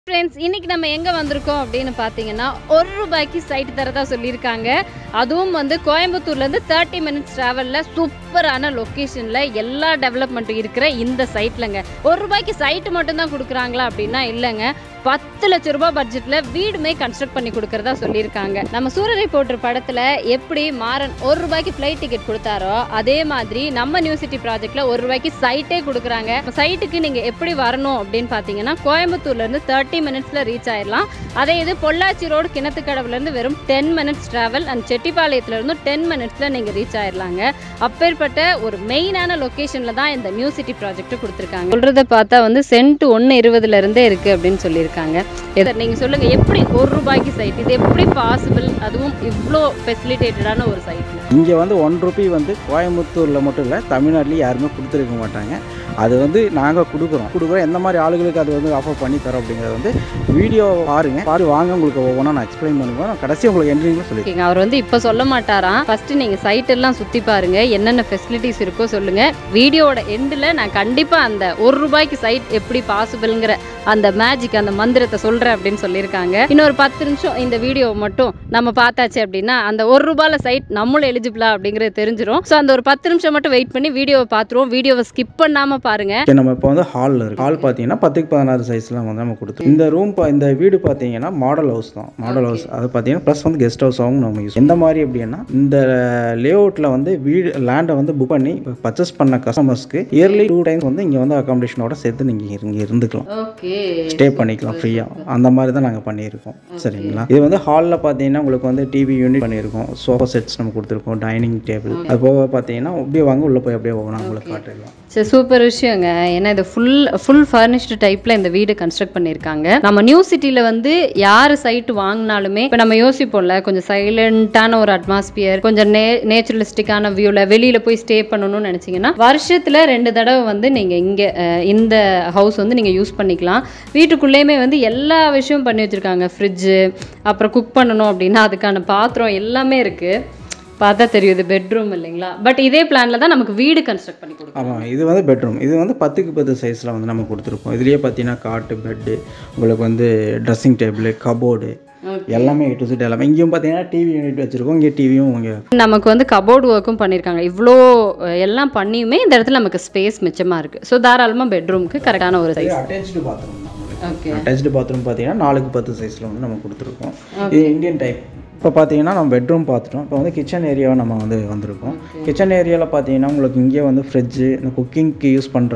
Friends இன்னைக்கு நம்ம எங்க வந்திருக்கோம் அப்படின்னு பார்த்தீங்கன்னா ஒரு ரூபாய்க்கு சைட் தரதா சொல்லியிருக்காங்க அதுவும் வந்து கோயம்புத்தூர்ல இருந்து தேர்ட்டி மினிட்ஸ் டிராவல்ல சூப்பரான லொக்கேஷன்ல எல்லா டெவலப்மெண்ட்டும் இருக்கிற இந்த சைட்லங்க ஒரு ரூபாய்க்கு சைட்டு மட்டும்தான் கொடுக்குறாங்களா அப்படின்னா இல்லைங்க பத்து லட்ச ரூபாய் பட்ஜெட்ல வீடுமே கன்ஸ்ட்ரக்ட் பண்ணி கொடுக்கறதா சொல்லியிருக்காங்க நம்ம சூரரை போட்டு படத்துல எப்படி மாறன் ஒரு ரூபாய்க்கு ஃப்ளைட் டிக்கெட் கொடுத்தாரோ அதே மாதிரி நம்ம நியூ சிட்டி ப்ராஜெக்ட்ல ஒரு ரூபாய்க்கு சைட்டே கொடுக்குறாங்க சைட்டுக்கு நீங்க எப்படி வரணும் அப்படின்னு பார்த்தீங்கன்னா கோயம்புத்தூர்ல இருந்து தேர்ட்டி மினிட்ஸ்ல ரீச் ஆயிடலாம் அதே இது பொள்ளாச்சி ரோடு கிணத்துக்கடவுல இருந்து வெறும் டென் மினிட்ஸ் டிராவல் அண்ட் செட்டிப்பாளையத்துல இருந்து டென் மினிட்ஸ்ல நீங்க ரீச் ஆயிடலாங்க அப்பேற்பட்ட ஒரு மெயினான லொகேஷன்ல தான் இந்த நியூ சிட்டி ப்ராஜெக்ட் கொடுத்துருக்காங்க சொல்றத பார்த்தா வந்து சென்ட் ஒன்று இருபதுல இருந்தே இருக்கு அப்படின்னு சொல்லியிருக்காங்க இதை நீங்க சொல்லுங்க எப்படி ஒரு ரூபாய்க்கு சைட் இது எப்படி பாசிபிள் அதுவும் இவ்வளோ ஃபெசிலிட்டேட்டடான ஒரு சைட்ல இங்கே வந்து ஒன் ருபி வந்து கோயம்புத்தூரில் மட்டும் இல்லை தமிழ்நாட்டிலையும் யாருமே கொடுத்துருக்க மாட்டாங்க அது வந்து நாங்கள் கொடுக்குறோம் கொடுக்குறோம் எந்த மாதிரி ஆளுகளுக்கு அது வந்து ஆஃபர் பண்ணி தரோம் அப்படிங்கிறது வந்து வீடியோ பாருங்க பாரு வாங்க உங்களுக்கு ஒவ்வொன்றா நான் எக்ஸ்பிளைன் பண்ணுவேன் நான் கடைசி உங்களுக்கு என்ட்ரிங்கும் சொல்லி ஓகேங்க அவர் வந்து இப்போ சொல்ல மாட்டாராம் ஃபர்ஸ்ட் நீங்க சைட் எல்லாம் சுத்தி பாருங்க என்னென்ன ஃபெசிலிட்டிஸ் இருக்கோ சொல்லுங்க வீடியோவோட எண்டில் நான் கண்டிப்பா அந்த ஒரு ரூபாய்க்கு சைட் எப்படி பாசிபிள்ங்கிற அந்த மேஜிக் அந்த மந்திரத்தை சொல்றேன் அப்படின்னு சொல்லியிருக்காங்க இன்னொரு பத்து நிமிஷம் இந்த வீடியோ மட்டும் நம்ம பார்த்தாச்சு அப்படின்னா அந்த ஒரு ரூபாயில சைட் நம்மளும் எலிஜிபிளா அப்படிங்கிறது தெரிஞ்சிரும் ஸோ அந்த ஒரு பத்து நிமிஷம் மட்டும் வெயிட் பண்ணி வீடியோவை பார்த்துருவோம் வீடியோவை ஸ்கிப் பண்ணாம பாருங்க ஓகே நம்ம இப்போ வந்து ஹாலில் இருக்கு ஹால் பார்த்தீங்கன்னா பத்துக்கு பதினாறு சைஸ்லாம் வந்து நம்ம கொடுத்தோம் இந்த ரூம் இந்த வீடு பார்த்தீங்கன்னா மாடல் ஹவுஸ் தான் மாடல் ஹவுஸ் அது பார்த்தீங்கன்னா ப்ளஸ் வந்து கெஸ்ட் ஹவுஸாகவும் நம்ம யூஸ் எந்த மாதிரி அப்படின்னா இந்த லேஅவுட்டில் வந்து வீடு லேண்டை வந்து புக் பண்ணி பர்ச்சேஸ் பண்ண கஸ்டமர்ஸ்க்கு இயர்லி டூ டைம்ஸ் வந்து இங்கே வந்து அகாமடேஷனோட சேர்த்து நீங்கள் இங்கே இருந்துக்கலாம் ஓகே ஸ்டே பண்ணிக்கலாம் ஃப்ரீயாக அந்த மாதிரி தான் நாங்கள் பண்ணியிருக்கோம் சரிங்களா இது வந்து ஹாலில் பார்த்தீங்கன்னா உங்களுக்கு வந்து டிவி யூனிட் பண்ணியிருக்கோம் சோஃபா செட்ஸ் நம்ம கொடுத்துருக்கோம் டைனிங் டேபிள் அது போக பார்த்தீங்கன்னா அப்படியே வாங்க உள்ளே போய் அப்படியே நான் உங்களுக்கு காட்டிடலாம் சரி சூப்பர் விஷயங்க ஏன்னா இது ஃபுல் ஃபுல் ஃபர்னிஷ்டு டைப்ல இந்த வீடு கன்ஸ்ட்ரக்ட் பண்ணியிருக்காங்க நம்ம நியூ சிட்டில வந்து யார் சைட் வாங்கினாலுமே இப்போ நம்ம யோசிப்போம்ல கொஞ்சம் சைலண்டான ஒரு அட்மாஸ்பியர் கொஞ்சம் நே நேச்சுரலிஸ்டிக்கான வியூல வெளியில போய் ஸ்டே பண்ணணும்னு நினைச்சீங்கன்னா வருஷத்துல ரெண்டு தடவை வந்து நீங்க இங்க அஹ், இந்த ஹவுஸ் வந்து நீங்க யூஸ் பண்ணிக்கலாம் வீட்டுக்குள்ளேயுமே வந்து எல்லா விஷயமும் பண்ணி வச்சிருக்காங்க ஃப்ரிட்ஜு அப்புறம் குக் பண்ணணும் அப்படின்னா அதுக்கான பாத்திரம் எல்லாமே இருக்கு பார்த்தா தெரியும் இது பெட்ரூம் இல்லைங்களா பட் இதே பிளான்ல தான் நமக்கு வீடு கன்ஸ்ட்ரக்ட் பண்ணி கொடுக்கும் ஆமாம் இது வந்து பெட்ரூம் இது வந்து பத்துக்கு பத்து சைஸில் வந்து நம்ம கொடுத்துருக்கோம் இதுலேயே பார்த்தீங்கன்னா காட்டு பெட்டு உங்களுக்கு வந்து ட்ரெஸ்ஸிங் டேபிள் கபோர்டு எல்லாமே ஏ டு செட் எல்லாமே இங்கேயும் பார்த்தீங்கன்னா டிவி யூனிட் வச்சுருக்கோம் இங்கே டிவியும் இங்கே நமக்கு வந்து கபோர்டு ஒர்க்கும் பண்ணியிருக்காங்க இவ்வளோ அஹ், எல்லாம் பண்ணியுமே இந்த இடத்துல நமக்கு ஸ்பேஸ் மிச்சமாக இருக்குது ஸோ தாராளமாக பெட்ரூமுக்கு கரெக்டான ஒரு சைஸ் அட்டாச்சு பாத்ரூம் நம்மளுக்கு ஓகே அட்டாச்சு பாத்ரூம் பார்த்தீங்கன்னா நாலுக்கு பத்து சைஸில் வந்து நம்ம கொடுத்துருக்கோம் இது இந்தியன் டைப் இப்போ பார்த்தீங்கன்னா நம்ம பெட்ரூம் பார்த்துட்டோம் இப்போ வந்து கிச்சன் ஏரியாவை நம்ம வந்து வந்திருக்கோம் கிச்சன் ஏரியாவில் பார்த்தீங்கன்னா உங்களுக்கு இங்கே வந்து ஃப்ரிட்ஜு இந்த குக்கிங்க்கு யூஸ் பண்ணுற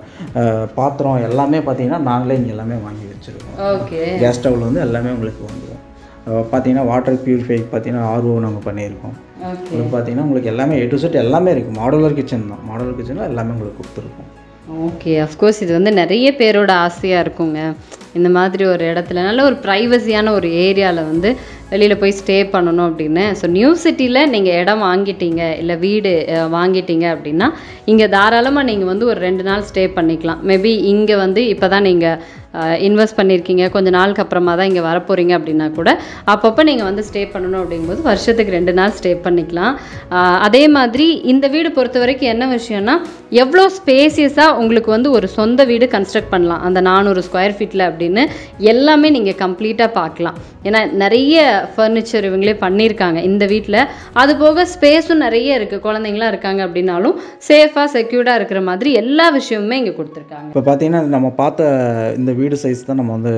பாத்திரம் எல்லாமே பார்த்தீங்கன்னா நாங்களே இங்கே எல்லாமே வாங்கி வச்சுருக்கோம் ஓகே கேஸ் ஸ்டவ்வில் வந்து எல்லாமே உங்களுக்கு வந்துடும் பார்த்தீங்கன்னா வாட்டர் பியூரிஃபை பார்த்தீங்கன்னா ஆர்ஓ நம்ம பண்ணியிருக்கோம் ஓகே உங்களுக்கு பார்த்தீங்கன்னா உங்களுக்கு எல்லாமே ஏ டு செட் எல்லாமே இருக்குது மாடுலர் கிச்சன் தான் மாடுலர் கிச்சனில் எல்லாமே உங்களுக்கு கொடுத்துருக்கோம் ஓகே அஃப்கோர்ஸ் இது வந்து நிறைய பேரோட ஆசையாக இருக்குங்க இந்த மாதிரி ஒரு இடத்துல நல்ல ஒரு ப்ரைவசியான ஒரு ஏரியாவில் வந்து வெளியில் போய் ஸ்டே பண்ணணும் அப்படின்னு ஸோ நியூ சிட்டியில் நீங்கள் இடம் வாங்கிட்டீங்க இல்லை வீடு அஹ், வாங்கிட்டீங்க அப்படின்னா இங்கே தாராளமாக நீங்கள் வந்து ஒரு ரெண்டு நாள் ஸ்டே பண்ணிக்கலாம் மேபி இங்கே வந்து இப்போ தான் நீங்கள் இன்வெஸ்ட் பண்ணியிருக்கீங்க கொஞ்ச நாளுக்கு அப்புறமா தான் இங்கே வரப்போகிறீங்க அப்படின்னா கூட அப்பப்போ நீங்கள் வந்து ஸ்டே பண்ணணும் அப்படிங்கும்போது வருஷத்துக்கு ரெண்டு நாள் ஸ்டே பண்ணிக்கலாம் அஹ், அதே மாதிரி இந்த வீடு பொறுத்த வரைக்கும் என்ன விஷயம்னா எவ்வளோ ஸ்பேசியஸாக உங்களுக்கு வந்து ஒரு சொந்த வீடு கன்ஸ்ட்ரக்ட் பண்ணலாம் அந்த நானூறு ஸ்கொயர் ஃபீட்டில் அப்படின்னு எல்லாமே நீங்கள் கம்ப்ளீட்டாக பார்க்கலாம் ஏன்னா நிறைய ஃபர்னிச்சர் இவங்களே பண்ணியிருக்காங்க இந்த வீட்டில் அது போக ஸ்பேஸும் நிறைய இருக்குது குழந்தைங்களாம் இருக்காங்க அப்படின்னாலும் சேஃபாக செக்யூர்டாக இருக்கிற மாதிரி எல்லா விஷயமுமே இங்கே கொடுத்துருக்காங்க இப்போ பார்த்தீங்கன்னா நம்ம பார்த்த இந்த வீடு சைஸ் தான் நம்ம வந்து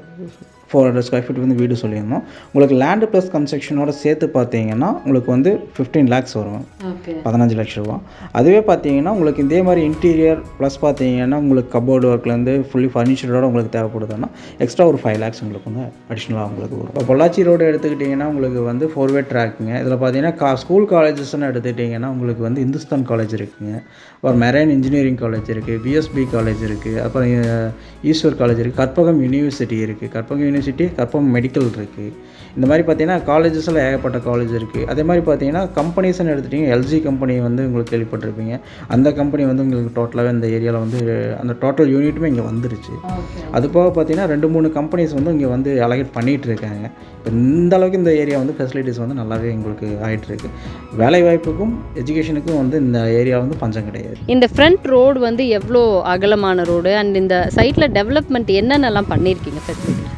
ஃபோர் ஹண்ட்ரட் ஸ்கொயர் ஃபீட் வந்து வீடு சொல்லியிருந்தோம் உங்களுக்கு லேண்டு ப்ளஸ் கன்ஸ்ட்ரக்ஷனோட சேர்த்து பார்த்தீங்கன்னா உங்களுக்கு வந்து ஃபிஃப்டீன் லேக்ஸ் வரும் ஓகே பதினஞ்சு லட்ச ரூபா அதுவே பார்த்தீங்கன்னா உங்களுக்கு இதே மாதிரி இன்டீரியர் ப்ளஸ் பார்த்தீங்கன்னா உங்களுக்கு கபோர்டு ஒர்க்லேருந்து ஃபுல்லி ஃபர்னிச்சரோட உங்களுக்கு தேவைப்படுதுன்னா எக்ஸ்ட்ரா ஒரு ஃபைவ் லேக்ஸ் உங்களுக்கு வந்து அடிஷ்னலாக உங்களுக்கு வரும் இப்போ பொள்ளாச்சி ரோடு எடுத்துக்கிட்டிங்கன்னா உங்களுக்கு வந்து ஃபோர் வே ட்ராக்குங்க இதில் பார்த்தீங்கன்னா கா ஸ்கூல் காலேஜஸ்னு எடுத்துக்கிட்டிங்கன்னா உங்களுக்கு வந்து இந்துஸ்தான் காலேஜ் இருக்குங்க அப்புறம் மெரைன் இன்ஜினியரிங் காலேஜ் இருக்குது பிஎஸ்பி காலேஜ் இருக்குது அப்புறம் அஹ், ஈஸ்வர் காலேஜ் இருக்குது கற்பகம் யூனிவர்சிட்டி இருக்குது கற்பகம் யூனிவர்சிட்டி கற்பகம் மெடிக்கல் இருக்குது இந்த மாதிரி பார்த்தீங்கன்னா காலேஜஸில் ஏகப்பட்ட காலேஜ் இருக்குது அதே மாதிரி பார்த்தீங்கன்னா கம்பெனிஸ்னு எடுத்துட்டிங்க எல்ஜி கம்பெனி வந்து உங்களுக்கு கேள்விப்பட்டிருப்பீங்க அந்த கம்பெனி வந்து உங்களுக்கு டோட்டலாகவே இந்த ஏரியாவில் வந்து அந்த டோட்டல் யூனிட்டுமே இங்கே வந்துருச்சு ஓகே அது போக பார்த்தீங்கன்னா ரெண்டு மூணு கம்பெனிஸ் வந்து இங்கே வந்து அலகேட் பண்ணிகிட்டு இருக்காங்க இப்போ இந்த அளவுக்கு இந்த ஏரியா வந்து ஃபெசிலிட்டிஸ் வந்து நல்லாவே எங்களுக்கு ஆயிட்டு இருக்கு வேலை வாய்ப்புக்கும் எஜுகேஷனுக்கும் வந்து இந்த ஏரியா வந்து பஞ்சம் கிடையாது இந்த ஃப்ரண்ட் ரோடு வந்து எவ்வளோ அகலமான ரோடு அண்ட் இந்த சைட்டில் டெவலப்மெண்ட் என்னென்னலாம் பண்ணியிருக்கீங்க ஃபெசிலிட்டி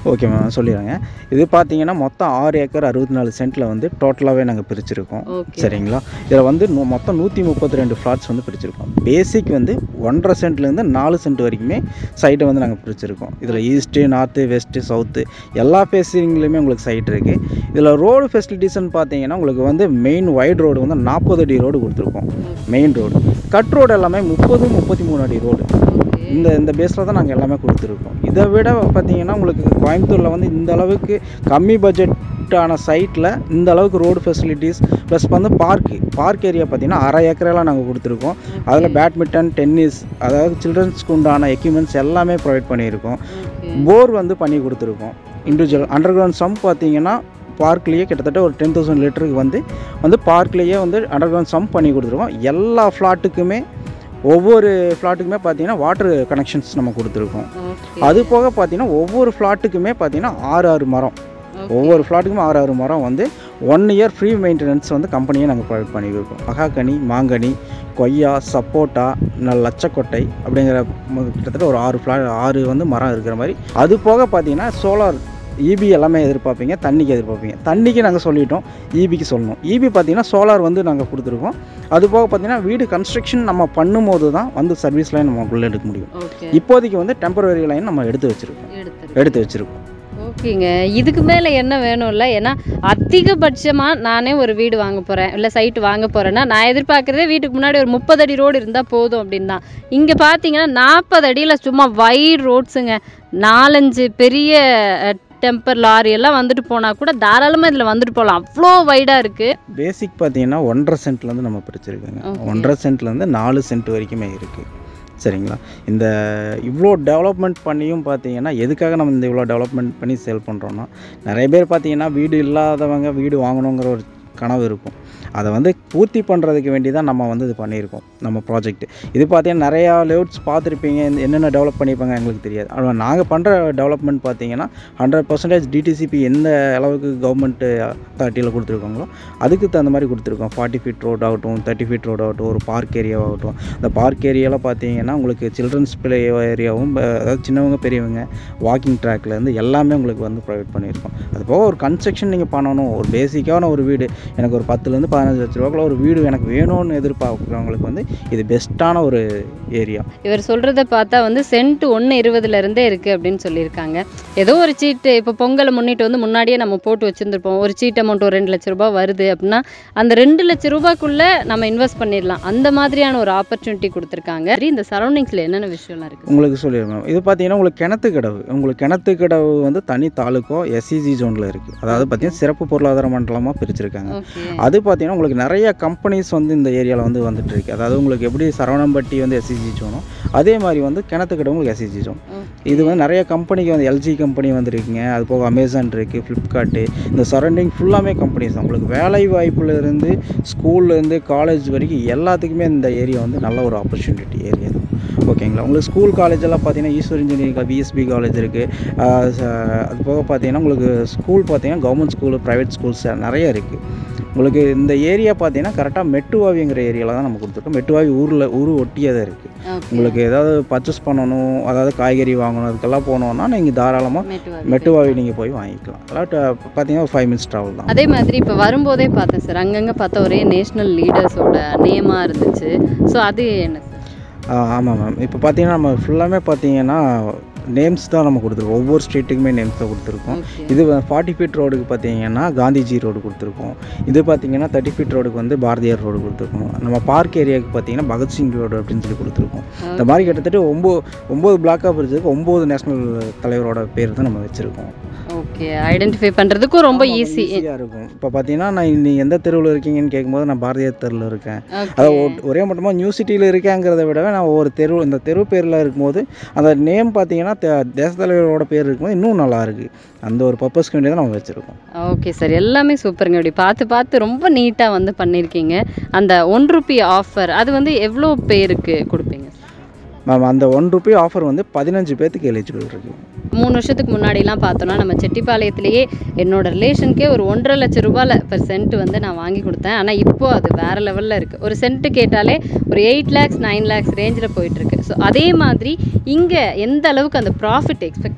ஓகே மேம் சொல்லிடுறேங்க இது பார்த்தீங்கன்னா மொத்தம் ஆறு ஏக்கர் அறுபத்தி நாலு சென்ட்டில் வந்து டோட்டலாகவே நாங்கள் பிரிச்சிருக்கோம் ஓகே சரிங்களா இதில் வந்து நூ- மொத்தம் நூற்றி முப்பத்தி ரெண்டு ஃப்ளாட்ஸ் வந்து பிரிச்சிருக்கோம் பேசிக் வந்து ஒன்றரை சென்ட்லேருந்து நாலு சென்ட் வரைக்குமே சைட்டை வந்து நாங்கள் பிரிச்சிருக்கோம் இதில் ஈஸ்ட்டு நார்த்து வெஸ்ட்டு சவுத்து எல்லா ஃபேஸிங்லேயுமே உங்களுக்கு சைட் இருக்குது இதில் ரோடு ஃபெசிலிட்டிஸ்னு பார்த்தீங்கன்னா உங்களுக்கு வந்து மெயின் வைட் ரோடு வந்து நாற்பது அடி ரோடு கொடுத்துருக்கோம் மெயின் ரோடு கட் ரோடு எல்லாமே முப்பது முப்பத்தி மூணு அடி ரோடு ஓகே இந்த இந்த பேஸில் தான் நாங்கள் எல்லாமே கொடுத்துருக்கோம் இதை விட பார்த்தீங்கன்னா உங்களுக்கு கோயம்புத்தூரில் வந்து இந்த அளவுக்கு கம்மி பட்ஜெட்டான சைட்டில் இந்த அளவுக்கு ரோடு ஃபெசிலிட்டிஸ் ப்ளஸ் வந்து பார்க்கு பார்க் ஏரியா பார்த்தீங்கன்னா அரை ஏக்கரெல்லாம் நாங்கள் கொடுத்துருக்கோம் அதில் பேட்மிண்டன் டென்னிஸ் அதாவது சில்ட்ரன்ஸ்க்கு உண்டான எக்யூப்மெண்ட்ஸ் எல்லாமே ப்ரொவைட் பண்ணியிருக்கோம் ஓகே போர் வந்து பண்ணி கொடுத்துருக்கோம் இண்டிவிஜுவல் அண்டர் கிரவுண்ட் சம் பார்த்தீங்கன்னா பார்க்லேயே கிட்டத்தட்ட ஒரு டென் தௌசண்ட் லிட்டருக்கு வந்து வந்து பார்க்லேயே வந்து அண்டர் கிரவுண்ட் சம் பண்ணி கொடுத்துருக்கோம் எல்லா ஃப்ளாட்டுக்குமே ஒவ்வொரு ஃப்ளாட்டுக்குமே பார்த்தீங்கன்னா வாட்டர் கனெக்ஷன்ஸ் நம்ம கொடுத்துருக்கோம் ஓகே அது போக பார்த்தீங்கன்னா ஒவ்வொரு ஃப்ளாட்டுக்குமே பார்த்தீங்கன்னா ஆறு ஆறு மரம் ஒவ்வொரு ஃப்ளாட்டுக்குமே ஆறு ஆறு மரம் வந்து ஒன் இயர் ஃப்ரீ மெயின்டெனன்ஸ் வந்து கம்பெனியே நாங்கள் ப்ரொவைட் பண்ணியிருக்கோம் மகாகனி மாங்கனி கொய்யா சப்போட்டா ந- லச்சக்கொட்டை அப்படிங்கிற ம- கிட்டத்தட்ட ஒரு ஆறு ஃப்ளா ஆறு வந்து மரம் இருக்கிற மாதிரி அது போக பார்த்தீங்கன்னா சோலார் இபி எல்லாமே எதிர்பார்ப்பீங்க தண்ணிக்கு எதிர்பார்ப்பீங்க தண்ணிக்கு நாங்கள் சொல்லிட்டோம் இபிக்கு சொல்லணும் இபி பார்த்தீங்கன்னா சோலார் வந்து நாங்கள் கொடுத்துருக்கோம் அது போக பார்த்தீங்கன்னா வீடு கன்ஸ்ட்ரக்ஷன் நம்ம பண்ணும்போது தான் வந்து சர்வீஸ் லைன் நம்ம உள்ளே எடுக்க முடியும் ஓகே இப்போதைக்கு வந்து டெம்பரவரி லைன் நம்ம எடுத்து வச்சுருக்கோம் எடுத்துரு எடுத்து வச்சுருக்கோம் ஓகேங்க இதுக்கு மேலே என்ன வேணும்ல ஏன்னா அதிகபட்சமாக நானே ஒரு வீடு வாங்க போகிறேன் இல்லை சைட்டு வாங்க போகிறேன்னா நான் எதிர்பார்க்குறதே வீட்டுக்கு முன்னாடி ஒரு முப்பது அடி ரோடு இருந்தால் போதும் அப்படின்னு தான் இங்கே பார்த்தீங்கன்னா நாற்பது அடியில் சும்மா வைட் ரோட்ஸுங்க நாலஞ்சு பெரிய டெம்பர் லாரி எல்லாம் வந்துட்டு போனால் கூட தாராளமாக இதில் வந்துட்டு போகலாம் அவ்வளோ வைடாக இருக்குது பேசிக் பார்த்தீங்கன்னா ஒன்றரை சென்ட்லேருந்து நம்ம பிரிச்சிருக்கோங்க Okay. ஒன்றரை சென்ட்லேருந்து நாலு சென்ட் வரைக்குமே இருக்குது சரிங்களா இந்த இவ்வளோ டெவலப்மெண்ட் பண்ணியும் பார்த்தீங்கன்னா எதுக்காக நம்ம இந்த இவ்வளோ டெவலப்மெண்ட் பண்ணி சேல் பண்ணுறோன்னா நிறைய பேர் பார்த்தீங்கன்னா வீடு இல்லாதவங்க வீடு வாங்கணுங்கிற ஒரு கனவு இருக்கும் அதை வந்து பூர்த்தி பண்ணுறதுக்கு வேண்டி தான் நம்ம வந்து இது பண்ணியிருக்கோம் நம்ம ப்ராஜெக்ட் இது பார்த்தீங்கன்னா நிறையா லேஅவுட்ஸ் பார்த்துருப்பீங்க இந்த என்னென்ன டெவலப் பண்ணியிருப்பாங்க எங்களுக்கு தெரியாது ஆனால் நாங்கள் பண்ணுற டெவலப்மெண்ட் பார்த்தீங்கன்னா ஹண்ட்ரட் பர்சன்டேஜ் டிடிசிபி எந்த அளவுக்கு கவர்மெண்ட் அத்தாரிட்டியில் கொடுத்துருக்காங்களோ அதுக்கு தகுந்த மாதிரி கொடுத்துருக்கோம் ஃபார்ட்டி ஃபீட் ரோட் ஆகட்டும் தேர்ட்டி ஃபீட் ரோட் ஆகட்டும் ஒரு பார்க் ஏரியாவாகட்டும் அந்த பார்க் ஏரியாவில் பார்த்தீங்கன்னா உங்களுக்கு சில்ட்ரன்ஸ் பிளே ஏரியாவும் ப- அதாவது சின்னவங்க பெரியவங்க வாக்கிங் ட்ராக்லேருந்து எல்லாமே உங்களுக்கு வந்து ப்ரொவைட் பண்ணியிருக்கோம் அது போக ஒரு கன்ஸ்ட்ரக்ஷன் நீங்கள் பண்ணணும் ஒரு பேசிக்கான ஒரு வீடு எனக்கு ஒரு பத்துலேருந்து பதினஞ்சு லட்ச ரூபாய்க்குள்ள ஒரு வீடு எனக்கு வேணும்னு எதிர்பார்க்குறவங்களுக்கு வந்து இது பெஸ்ட்டான ஒரு ஏரியா இவர் சொல்கிறத பார்த்தா வந்து சென்ட் ஒன்று இருபதுலேருந்தே இருக்குது அப்படின்னு சொல்லியிருக்காங்க ஏதோ ஒரு சீட்டு இப்போ பொங்கலை முன்னிட்டு வந்து முன்னாடியே நம்ம போட்டு வச்சுருந்துருப்போம் ஒரு சீட் அமௌண்ட் ஒரு ரெண்டு லட்ச ரூபாய் வருது அப்படின்னா அந்த ரெண்டு லட்ச ரூபாய்க்குள்ளே நம்ம இன்வெஸ்ட் பண்ணிடலாம் அந்த மாதிரியான ஒரு ஆப்பர்ச்சுனிட்டி கொடுத்துருக்காங்க சரி, இந்த சரௌண்டிங்ஸில் என்னென்ன விஷயம்லாம் இருக்குது உங்களுக்கு சொல்லிடுறேன் இது பார்த்தீங்கன்னா உங்களுக்கு கிணத்து கடவு உங்களுக்கு கிணத்து கடவு வந்து தனி தாலுக்கோ எஸ்சிஜி ஜோனில் இருக்குது அதாவது பார்த்தீங்கன்னா சிறப்பு பொருளாதார மண்டலமாக பிரிச்சிருக்காங்க ஓகே அது பார்த்தீங்கன்னா உங்களுக்கு நிறைய கம்பெனிஸ் வந்து இந்த ஏரியாவில் வந்து வந்துட்டு இருக்கு அதாவது உங்களுக்கு எப்படி சரவணம்பட்டி வந்து எஸ்சிஜி ஜோனோ அதே மாதிரி வந்து கிணத்துக்கடை உங்களுக்கு எஸ்சிஜி ஜோன் இது வந்து நிறைய கம்பெனிக்கு வந்து எல்ஜி கம்பெனி வந்துருக்குங்க அது போக அமேசான் இருக்குது ஃப்ளிப்கார்ட்டு இந்த சரௌண்டிங் ஃபுல்லாமே கம்பெனிஸ் தான் உங்களுக்கு வேலை வாய்ப்புலேருந்து ஸ்கூல்லேருந்து காலேஜ் வரைக்கும் எல்லாத்துக்குமே இந்த ஏரியா வந்து நல்ல ஒரு ஆப்பர்ச்சுனிட்டி ஏரியா தான் ஓகேங்களா உங்களுக்கு ஸ்கூல் காலேஜ் எல்லாம் பார்த்தீங்கன்னா ஈஸ்வர் இன்ஜினியரிங் பிஎஸ்பி காலேஜ் இருக்குது அது போக பார்த்தீங்கன்னா உங்களுக்கு ஸ்கூல் பார்த்தீங்கன்னா கவர்மெண்ட் ஸ்கூலு ப்ரைவேட் ஸ்கூல்ஸ் நிறைய இருக்குது உங்களுக்கு இந்த ஏரியா பார்த்தீங்கன்னா கரெக்டாக மெட்டுவாவிங்கிற ஏரியாவில் தான் நம்ம கொடுத்துருக்கோம் மெட்டுவாவி ஊரில் ஊர் ஒட்டியே தான் இருக்குது ஓகே உங்களுக்கு ஏதாவது பர்ச்சேஸ் பண்ணணும் அதாவது காய்கறி வாங்கணும் அதுக்கெல்லாம் போனோம்னா நீங்கள் தாராளமாக மெட்டுவாவி மெட்டுவாவி நீங்கள் போய் வாங்கிக்கலாம் அதெல்லாம் ட- பார்த்தீங்கன்னா ஒரு ஃபைவ் மினிட்ஸ் ட்ராவல் தான் அதே மாதிரி இப்போ வரும்போதே பார்த்தேன் சார் அங்கங்கே பார்த்தா ஒரே நேஷ்னல் லீடர்ஸோட நேமாக இருந்துச்சு ஸோ அது என்ன சார் ஆமாம் மேம் இப்போ பார்த்தீங்கன்னா நம்ம ஃபுல்லாமே பார்த்தீங்கன்னா நேம்ஸ் தான் நம்ம கொடுத்துருக்கோம் ஒவ்வொரு ஸ்ட்ரீட்டுக்குமே நேம்ஸ் தான் கொடுத்துருக்கோம் ஓகே இது ஃபார்ட்டி ஃபீட் ரோடுக்கு பார்த்தீங்கன்னா காந்திஜி ரோடு கொடுத்துருக்கோம் இது பார்த்தீங்கன்னா தேர்ட்டி ஃபீட் ரோடுக்கு வந்து பாரதியார் ரோடு கொடுத்துருக்கோம் நம்ம பார்க் ஏரியாவுக்கு பார்த்தீங்கன்னா பகத்சிங் ரோடு அப்படின்னு சொல்லி கொடுத்துருக்கோம் இந்த மாதிரி கிட்டத்தட்ட ஒம்பது ஒம்பது பிளாக்காக பிரிச்சதுக்கு ஒம்பது நேஷனல் தலைவரோட பேர் தான் நம்ம வச்சுருக்கோம் ஓகே ஐடென்டிஃபை பண்ணுறதுக்கும் ரொம்ப ஈஸி ஈஸியாக இருக்கும் இப்போ பார்த்தீங்கன்னா நான் நீ எந்த தெருவில் இருக்கீங்கன்னு கேட்கும்போது நான் பாரதியார் தெருவில் இருக்கேன் ஓகே அதாவது ஒ- ஒரே மட்டுமா நியூ சிட்டியில் இருக்கேங்கிறத விடவே நான் ஒரு தெரு இந்த தெரு பேரில் இருக்கும்போது அந்த நேம் பார்த்தீங்கன்னா தே- தேசத் தலைவரோட பேர் இருக்கும்போது இன்னும் நல்லா இருக்கு அந்த ஒரு பர்பஸ்க்கு வேண்டியதை நம்ம வச்சுருக்கோம் ஓகே சார் எல்லாமே சூப்பருங்க இப்படி பார்த்து பார்த்து ரொம்ப நீட்டாக வந்து பண்ணியிருக்கீங்க அந்த ஒன் ருபி ஆஃபர் அது வந்து எவ்வளோ பேருக்கு கொடுப்பீங்க மேம் அந்த ஒன் ருபி ஆஃபர் வந்து பதினஞ்சு பேர்த்துக்கு எலிஜிபிள் இருக்குது மூணு வருஷத்துக்கு முன்னாடிலாம் பார்த்தோன்னா நம்ம செட்டிப்பாளையத்திலேயே என்னோட ரிலேஷனுக்கே ஒரு ஒன்றரை லட்சம் ரூபாயில் பெர் சென்ட் வந்து நான் வாங்கி கொடுத்தேன் ஆனால் இப்போ அது வேற லெவலில் இருக்குது ஒரு சென்ட் கேட்டாலே ஒரு எயிட் லேக்ஸ் நைன் லேக்ஸ் ரேஞ்சில் போயிட்டுருக்கு ஸோ அதே மாதிரி இங்கே எந்த அளவுக்கு அந்த ப்ராஃபிட் எக்ஸ்பெக்ட் பண்ணலாம்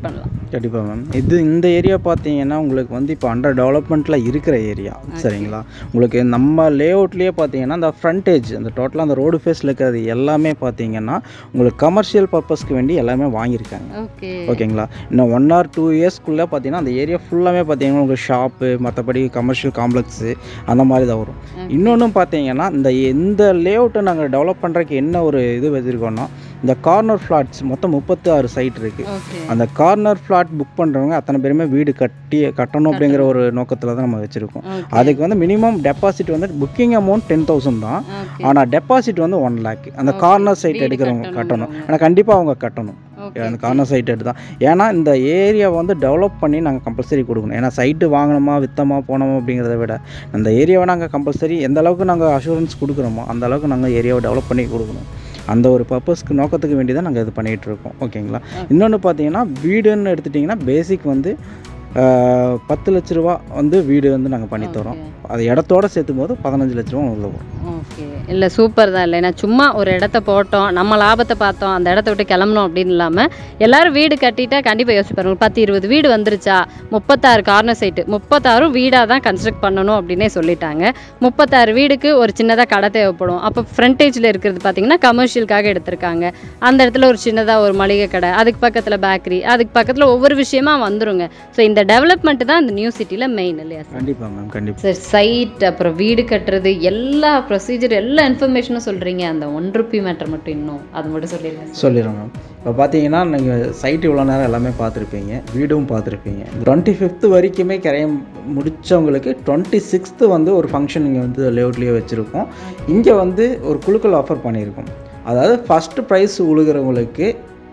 கண்டிப்பாக மேம் இது இந்த ஏரியா பார்த்தீங்கன்னா உங்களுக்கு வந்து இப்போ அண்டர் டெவலப்மெண்ட்டில் இருக்கிற ஏரியா சரிங்களா உங்களுக்கு நம்ம லேஅவுட்லேயே பார்த்தீங்கன்னா அந்த ஃப்ரண்டேஜ் அந்த டோட்டலாக அந்த ரோடு ஃபேஸில் இருக்கிறது எல்லாமே பார்த்தீங்கன்னா உங்களுக்கு கமர்ஷியல் பர்பஸ்க்கு வேண்டி எல்லாமே வாங்கியிருக்காங்க ஓகே ஓகேங்களா இன்னும் ஒன் ஆர் டூ இயர்ஸ்க்குள்ளே பார்த்தீங்கன்னா அந்த ஏரியா ஃபுல்லாமே பார்த்தீங்கன்னா உங்களுக்கு ஷாப்பு மற்றபடி கமர்ஷியல் காம்ப்ளெக்ஸு அந்த மாதிரி தான் வரும் இன்னொன்று பார்த்தீங்கன்னா இந்த இந்த லேஅவுட்டை நாங்கள் டெவலப் பண்ணுறதுக்கு என்ன ஒரு இது வச்சுருக்கோம்னா இந்த கார்னர் ஃப்ளாட்ஸ் மொத்தம் முப்பத்தி ஆறு சைட் இருக்குது ஓகே அந்த கார்னர் ஃப்ளாட் புக் பண்ணுறவங்க அத்தனை பேருமே வீடு கட்டி கட்டணும் அப்படிங்கிற ஒரு நோக்கத்தில் தான் நம்ம வச்சுருக்கோம் ஓகே அதுக்கு வந்து மினிமம் டெபாசிட் வந்து புக்கிங் அமௌண்ட் டென் தௌசண்ட் தான் ஓகே ஆனால் டெபாசிட் வந்து ஒன் லேக் அந்த கார்னர் சைட் வீடு எடுக்கிறவங்க கட்டணும் கட்டணும் அவங்க. ஆனால் கண்டிப்பாக அவங்க கட்டணும் ஓகே அந்த கார்னர் சைட் எடுத்து தான் ஏன்னா இந்த ஏரியா வந்து டெவலப் பண்ணி நாங்கள் கம்பல்சரி கொடுக்கணும் ஏன்னா சைட்டு வாங்கினோமா விற்றமா போனோமா அப்படிங்கிறத விட அந்த ஏரியாவை நாங்கள் கம்பல்சரி எந்த அளவுக்கு நாங்கள் அஷூரன்ஸ் கொடுக்குறோமோ அந்த அளவுக்கு நாங்கள் ஏரியாவை டெவலப் பண்ணி கொடுக்கணும் அந்த ஒரு பர்பஸ்க்கு நோக்கத்துக்கு வேண்டி தான் நாங்கள் இது பண்ணிகிட்டு இருக்கோம் ஓகேங்களா இன்னொன்று பார்த்தீங்கன்னா வீடுன்னு எடுத்துட்டிங்கன்னா பேசிக் வந்து ஆஹ், பத்து லட்ச ரூபா வந்து வீடு வந்து நாங்கள் பண்ணி தரோம் அது இடத்தோட சேர்த்தும் போது பதினஞ்சு லட்ச ரூபா உள்ள வரும் ஓகே இல்லை சூப்பர் தான் இல்லை நான் சும்மா ஒரு இடத்த போட்டோம் நம்ம லாபத்தை பார்த்தோம் அந்த இடத்த விட்டு கிளம்பணும் அப்படின்னு இல்லாமல் எல்லாரும் வீடு கட்டிட்டா கண்டிப்பாக யோசிப்பாரு ஒரு பத்து இருபது வீடு வந்துருச்சா முப்பத்தாறு கார்னர் சைட்டு முப்பத்தாறும் வீடாக தான் கன்ஸ்ட்ரக்ட் பண்ணணும் அப்படின்னே சொல்லிட்டாங்க முப்பத்தாறு வீடுக்கு ஒரு சின்னதாக கடை தேவைப்படும் அப்போ ஃப்ரண்டேஜில் இருக்கிறது பார்த்தீங்கன்னா கமர்ஷியலுக்காக எடுத்திருக்காங்க அந்த இடத்துல ஒரு சின்னதாக ஒரு மளிகை கடை அதுக்கு பக்கத்தில் பேக்கரி அதுக்கு பக்கத்தில் ஒவ்வொரு விஷயமா வந்துருங்க ஸோ இந்த டெவலப்மெண்ட் தான் இந்த நியூ சிட்டியில் மெயின் இல்லையா சார் கண்டிப்பாக மேம் கண்டிப்பாக சார் சைட் அப்புறம் வீடு கட்டுறது எல்லா ப்ரொசீஜர் எல்லா இன்ஃபர்மேஷனும் சொல்கிறீங்க அந்த ஒன் ருபி மேட்டர் மட்டும் இன்னும் அது மட்டும் சொல்லிடுங்க சார் சொல்லிடுறோம் மேம் இப்போ பார்த்தீங்கன்னா நீங்கள் சைட் இவ்வளோ நேரம் எல்லாமே பார்த்துருப்பீங்க வீடும் பார்த்துருப்பீங்க டுவெண்ட்டி ஃபிஃப்த் வரைக்குமே கரையம் முடித்தவங்களுக்கு டுவெண்ட்டி சிக்ஸ்த்து வந்து ஒரு ஃபங்க்ஷன் இங்கே வந்து லேஅவுட்லேயே வச்சுருக்கோம் இங்கே வந்து ஒரு குழுக்கள் ஆஃபர் பண்ணியிருக்கோம் அதாவது ஃபஸ்ட்டு ப்ரைஸ் உழுகிறவங்களுக்கு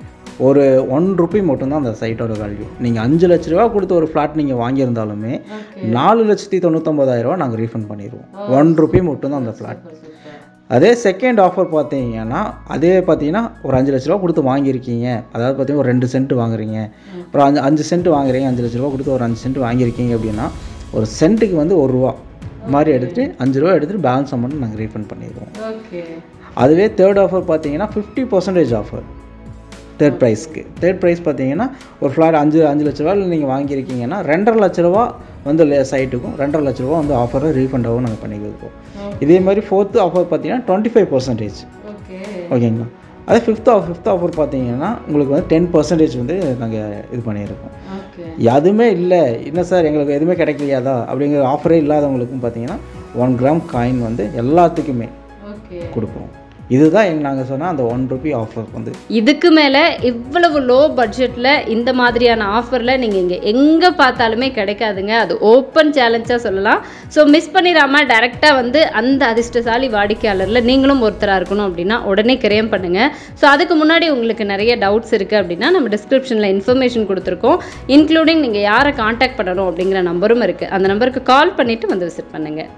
ஒரு ஒன் ருபி மட்டும்தான் அந்த சைட்டோட வேல்யூ நீங்கள் அஞ்சு லட்ச ரூபா கொடுத்து ஒரு ஃப்ளாட் நீங்கள் வாங்கியிருந்தாலுமே நாலு லட்சத்தி தொண்ணூத்தொம்பதாயிரம் ரூபா நாங்கள் ரீஃபண்ட் பண்ணிடுவோம் ஒன் ருபி மட்டும்தான் அந்த ஃப்ளாட் அதே செகண்ட் ஆஃபர் பார்த்தீங்கன்னா அதே பார்த்தீங்கன்னா ஒரு அஞ்சு லட்ச ரூபா கொடுத்து வாங்கியிருக்கீங்க அதாவது பார்த்தீங்கன்னா ஒரு ரெண்டு சென்ட் வாங்குறீங்க அப்புறம் அஞ்சு அஞ்சு சென்ட் வாங்குறீங்க அஞ்சு லட்ச ரூபா கொடுத்து ஒரு அஞ்சு சென்ட் வாங்கியிருக்கீங்க அப்படின்னா ஒரு சென்ட்டுக்கு வந்து ஒரு ரூபா மாதிரி எடுத்துகிட்டு அஞ்சு ரூபா எடுத்துகிட்டு பேலன்ஸ் அமௌண்ட் நாங்கள் ரீஃபண்ட் பண்ணிடுவோம் ஓகே அதுவே தேர்ட் ஆஃபர் பார்த்தீங்கன்னா ஃபிஃப்டி பர்சன்டேஜ் ஆஃபர் தேர்ட் ப்ரைஸ்க்கு தேர்ட் ப்ரைஸ் பார்த்தீங்கன்னா ஒரு ஃப்ளாட் அஞ்சு அஞ்சு லட்ச ரூபாயில் நீங்கள் வாங்கியிருக்கீங்கன்னா ரெண்டரை லட்ச ரூபா வந்து சைட்டுக்கும் ரெண்டரை லட்ச ரூபா வந்து ஆஃபரை ரீஃபண்டாகவும் நாங்கள் பண்ணி கொடுப்போம் இதே மாதிரி ஃபோர்த்து ஆஃபர் பார்த்தீங்கன்னா டுவெண்ட்டி ஃபைவ் பர்சன்டேஜ் ஓகே ஓகேங்களா அதே ஃபிஃப்த் ஆஃப் ஃபிஃப்த் ஆஃபர் பார்த்தீங்கன்னா உங்களுக்கு வந்து டென் பர்சன்டேஜ் வந்து நாங்கள் இது பண்ணியிருக்கோம் ஓகே எதுவுமே இல்லை என்ன சார் எங்களுக்கு எதுவுமே கிடைக்கலையாதா அப்படிங்கிற ஆஃபரே இல்லாதவங்களுக்கும் பார்த்தீங்கன்னா ஒன் கிராம் காயின் வந்து எல்லாத்துக்குமே ஓகே கொடுப்போம் இதுதான் எங்க நாங்கள் சொன்ன அந்த ஒன் ருபி ஆஃபர் வந்து இதுக்கு மேலே இவ்வளவு லோ பட்ஜெட்டில் இந்த மாதிரியான ஆஃபரில் நீங்கள் இங்கே எங்கே பார்த்தாலுமே கிடைக்காதுங்க அது ஓப்பன் சேலஞ்சாக சொல்லலாம் ஸோ மிஸ் பண்ணிடாமல் டைரெக்டாக வந்து அந்த அதிர்ஷ்டசாலி வாடிக்கையாளரில் நீங்களும் ஒருத்தராக இருக்கணும் அப்படின்னா உடனே கிரயம் பண்ணுங்கள் ஸோ அதுக்கு முன்னாடி உங்களுக்கு நிறைய டவுட்ஸ் இருக்குது அப்படின்னா நம்ம டிஸ்கிரிப்ஷனில் இன்ஃபர்மேஷன் கொடுத்துருக்கோம் இன்க்ளூடிங் நீங்கள் யாரை காண்டாக்ட் பண்ணணும் அப்படிங்கிற நம்பரும் இருக்குது அந்த நம்பருக்கு கால் பண்ணிவிட்டு வந்து விசிட் பண்ணுங்கள்